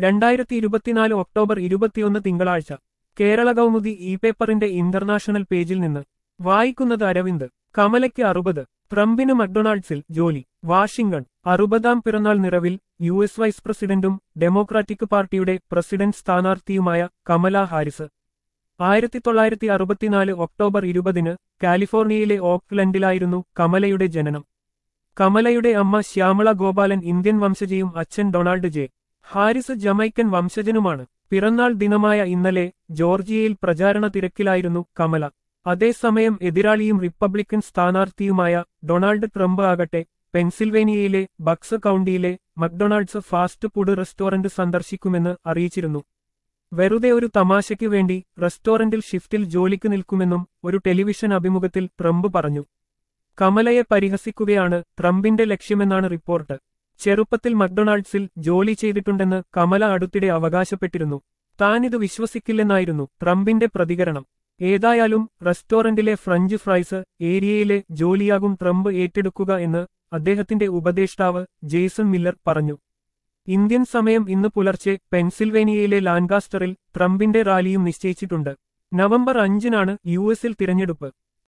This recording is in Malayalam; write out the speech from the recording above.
രണ്ടായിരത്തി ഇരുപത്തിനാല് ഒക്ടോബർ ഇരുപത്തിയൊന്ന് തിങ്കളാഴ്ച കേരള കൗമുദി ഇ പേപ്പറിന്റെ ഇന്റർനാഷണൽ പേജിൽ നിന്ന് വായിക്കുന്നത് അരവിന്ദ് കമലയ്ക്ക് അറുപത് ട്രംപിന് മക്ഡൊണാൾഡ്സിൽ ജോലി വാഷിംഗ്ടൺ അറുപതാം പിറന്നാൾ നിറവിൽ യു എസ് വൈസ് പ്രസിഡന്റും ഡെമോക്രാറ്റിക് പാർട്ടിയുടെ പ്രസിഡന്റ് സ്ഥാനാർത്ഥിയുമായ കമല ഹാരിസ് ആയിരത്തി തൊള്ളായിരത്തി അറുപത്തിനാല് ഒക്ടോബർ ഇരുപതിന് കാലിഫോർണിയയിലെ ഓക്ലൻഡിലായിരുന്നു കമലയുടെ ജനനം കമലയുടെ അമ്മ ശ്യാമള ഗോപാലൻ ഇന്ത്യൻ വംശജയും അച്ഛൻ ഡൊണാൾഡ് ജെ ഹാരിസ് ജമൈക്കൻ വംശജനുമാണ് പിറന്നാൾ ദിനമായ ഇന്നലെ ജോർജിയയിൽ പ്രചാരണ തിരക്കിലായിരുന്നു കമല അതേസമയം എതിരാളിയും റിപ്പബ്ലിക്കൻ സ്ഥാനാർത്ഥിയുമായ ഡൊണാൾഡ് ട്രംപ് ആകട്ടെ പെൻസിൽവേനിയയിലെ ബക്സ് കൗണ്ടിയിലെ മക്ഡൊണാൾഡ്സ് ഫാസ്റ്റ് ഫുഡ് റെസ്റ്റോറന്റ് സന്ദർശിക്കുമെന്ന് അറിയിച്ചിരുന്നു വെറുതെ ഒരു തമാശയ്ക്കു വേണ്ടി റെസ്റ്റോറന്റിൽ ഷിഫ്റ്റിൽ ജോലിക്ക് നിൽക്കുമെന്നും ഒരു ടെലിവിഷൻ അഭിമുഖത്തിൽ ട്രംപ് പറഞ്ഞു കമലയെ പരിഹസിക്കുകയാണ് ട്രംപിന്റെ ലക്ഷ്യമെന്നാണ് റിപ്പോർട്ട് ചെറുപ്പത്തിൽ മക്ഡൊണാൾഡ്സിൽ ജോലി ചെയ്തിട്ടുണ്ടെന്ന് കമല അടുത്തിടെ അവകാശപ്പെട്ടിരുന്നു താനിത് വിശ്വസിക്കില്ലെന്നായിരുന്നു ട്രംപിന്റെ പ്രതികരണം ഏതായാലും റെസ്റ്റോറന്റിലെ ഫ്രഞ്ച് ഫ്രൈസ് ഏരിയയിലെ ജോലിയാകും ട്രംപ് ഏറ്റെടുക്കുക എന്ന് അദ്ദേഹത്തിന്റെ ഉപദേഷ്ടാവ് ജെയ്സൺ മില്ലർ പറഞ്ഞു ഇന്ത്യൻ സമയം ഇന്ന് പുലർച്ചെ പെൻസിൽവേനിയയിലെ ലാൻകാസ്റ്ററിൽ ട്രംപിന്റെ റാലിയും നിശ്ചയിച്ചിട്ടുണ്ട് നവംബർ അഞ്ചിനാണ് യു എസിൽ തിരഞ്ഞെടുപ്പ്